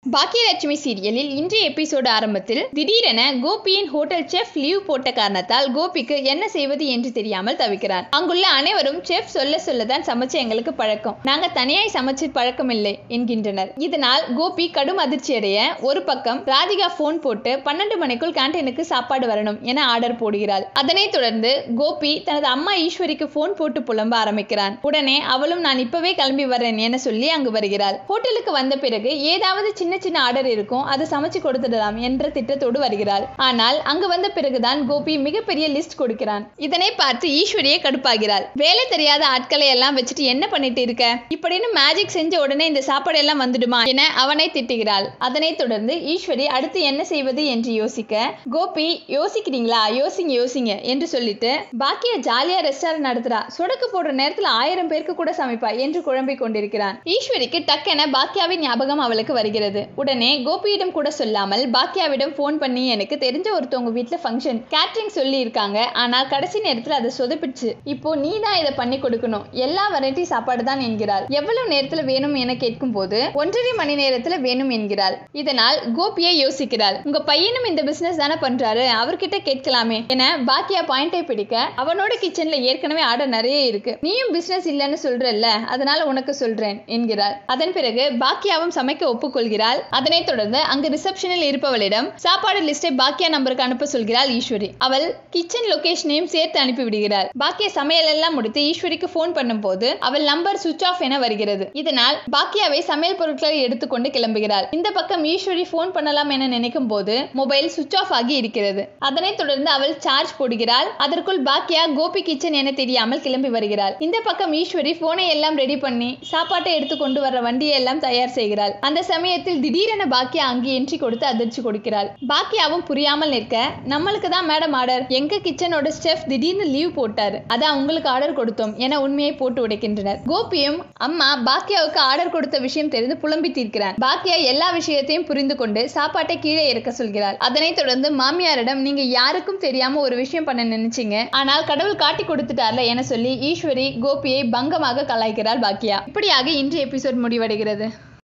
பாக்கியலட்சுமி சீரியலில் இன்றைய எபிசோடு ஆரம்பத்தில் திடீரென கோபியின் ஹோட்டல் செஃப் லீவ் போட்ட காரணத்தால் கோபிக்கு என்ன செய்வது என்று தெரியாமல் தவிக்கிறான் அங்குள்ள அனைவரும் செஃப் சொல்ல சொல்லதான் சமைச்சு எங்களுக்கு பழக்கம் நாங்க தனியாய் சமைச்சு பழக்கம் இல்லை என்கின்றனர் இதனால் கோபி கடும் அதிர்ச்சி அடைய ஒரு பக்கம் ராதிகா போன் போட்டு பன்னெண்டு மணிக்குள் கேண்டீனுக்கு சாப்பாடு வரணும் என ஆர்டர் போடுகிறாள் அதனைத் தொடர்ந்து கோபி தனது அம்மா ஈஸ்வரிக்கு போன் போட்டு புலம்ப ஆரம்பிக்கிறான் உடனே அவளும் நான் இப்பவே கிளம்பி வரேன் என சொல்லி அங்கு வருகிறாள் ஹோட்டலுக்கு வந்த பிறகு ஏதாவது சின்ன சின்ன ஆர்டர் இருக்கும் அதை சமைச்சு கொடுத்துடலாம் என்ற திட்டத்தோடு வருகிறாள் ஆனால் அங்கு வந்த பிறகுதான் கோபி மிகப்பெரிய லிஸ்ட் கொடுக்கிறான் இதனை பார்த்து ஈஸ்வரியே கடுப்பாகிறாள் வேலை தெரியாத ஆட்களை எல்லாம் வச்சுட்டு என்ன பண்ணிட்டு இருக்க இப்படின்னு மேஜிக் செஞ்ச உடனே இந்த சாப்பாடு எல்லாம் வந்துடுமா என அவனை திட்டுகிறாள் அதனைத் தொடர்ந்து ஈஸ்வரி அடுத்து என்ன செய்வது என்று யோசிக்க கோபி யோசிக்கிறீங்களா யோசிங்க யோசிங்க என்று சொல்லிட்டு பாக்கியா ஜாலியா ரெஸ்டாரண்ட் நடத்துறா சொடக்கு போடுற நேரத்துல ஆயிரம் பேருக்கு கூட சமைப்பா என்று குழம்பிக் கொண்டிருக்கிறான் ஈஸ்வரிக்கு டக்கென பாக்கியாவின் ஞாபகம் அவளுக்கு வருகிறது உடனே கோபியிடம் கூட சொல்லாமல் பாக்கியாவிடம் ஃபோன் பண்ணி எனக்கு தெரிஞ்ச ஒருத்தவங்க வீட்டில் ஃபங்க்ஷன் கேட்ரிங் சொல்லி இருக்காங்க ஆனால் கடைசி நேரத்தில் அதை சொதப்பிடுச்சு இப்போ நீ தான் இதை பண்ணி கொடுக்கணும் எல்லா வெரைட்டி சாப்பாடு தான் என்கிறாள் எவ்வளவு நேரத்தில் வேணும் என கேட்கும் போது ஒன்றரை மணி நேரத்தில் வேணும் என்கிறாள் இதனால் கோபியை யோசிக்கிறாள் உங்க பையனும் இந்த பிசினஸ் தானே பண்றாரு அவர்கிட்ட கேட்கலாமே என பாக்கியா பாயிண்டை பிடிக்க அவனோட கிச்சன்ல ஏற்கனவே ஆர்டர் நிறைய இருக்கு நீயும் பிசினஸ் இல்லைன்னு சொல்றல்ல அதனால உனக்கு சொல்றேன் என்கிறாள் அதன் பிறகு பாக்கியாவும் சமைக்க ஒப்புக்கொள்கிறாள் அதனைத் தொடர்ந்து அங்கு ரிசப்ஷனில் இருப்பவளிடம் சாப்பாடு லிஸ்டை பாக்கியா நம்பருக்கு அனுப்ப சொல்கிறாள் ஈஸ்வரி அவள் கிச்சன் லொகேஷனையும் சேர்த்து அனுப்பி விடுகிறாள் பாக்கியா சமையல் எல்லாம் முடித்து ஈஸ்வரிக்கு போன் பண்ணும்போது அவள் நம்பர் சுவிச் ஆஃப் என வருகிறது இதனால் பாக்கியாவை சமையல் பொருட்களை எடுத்துக்கொண்டு கிளம்புகிறாள் இந்த பக்கம் ஈஸ்வரி போன் பண்ணலாம் என நினைக்கும் போது மொபைல் சுவிச் ஆஃப் ஆகி இருக்கிறது அதனைத் தொடர்ந்து அவள் சார்ஜ் போடுகிறாள் அதற்குள் பாக்கியா கோபி கிச்சன் என தெரியாமல் கிளம்பி வருகிறாள் இந்த பக்கம் ஈஸ்வரி போனை எல்லாம் ரெடி பண்ணி சாப்பாட்டை எடுத்து கொண்டு வர வண்டியை எல்லாம் தயார் செய்கிறாள் அந்த சமயத்தில் திடீரென பாக்கியா அங்கே என்ட்ரி கொடுத்து அதிர்ச்சி கொடுக்கிறாள் பாக்கியாவும் புரியாமல் நிற்க நம்மளுக்கு தான் மேடம் ஆர்டர் எங்க கிச்சனோட செஃப் திடீர்னு லீவ் போட்டாரு அதான் உங்களுக்கு ஆர்டர் கொடுத்தோம் என உண்மையை போட்டு உடைக்கின்றனர் கோபியும் அம்மா பாக்கியாவுக்கு ஆர்டர் கொடுத்த விஷயம் தெரிந்து புலம்பி தீர்க்கிறான் பாக்கியா எல்லா விஷயத்தையும் புரிந்து கொண்டு சாப்பாட்டை கீழே இறக்க சொல்கிறாள் அதனைத் தொடர்ந்து மாமியாரிடம் நீங்க யாருக்கும் தெரியாம ஒரு விஷயம் பண்ண நினைச்சீங்க ஆனால் கடவுள் காட்டி கொடுத்துட்டார்ல என சொல்லி ஈஸ்வரி கோபியை பங்கமாக கலாய்க்கிறாள் பாக்கியா இப்படியாக இன்று எபிசோட் முடிவடைகிறது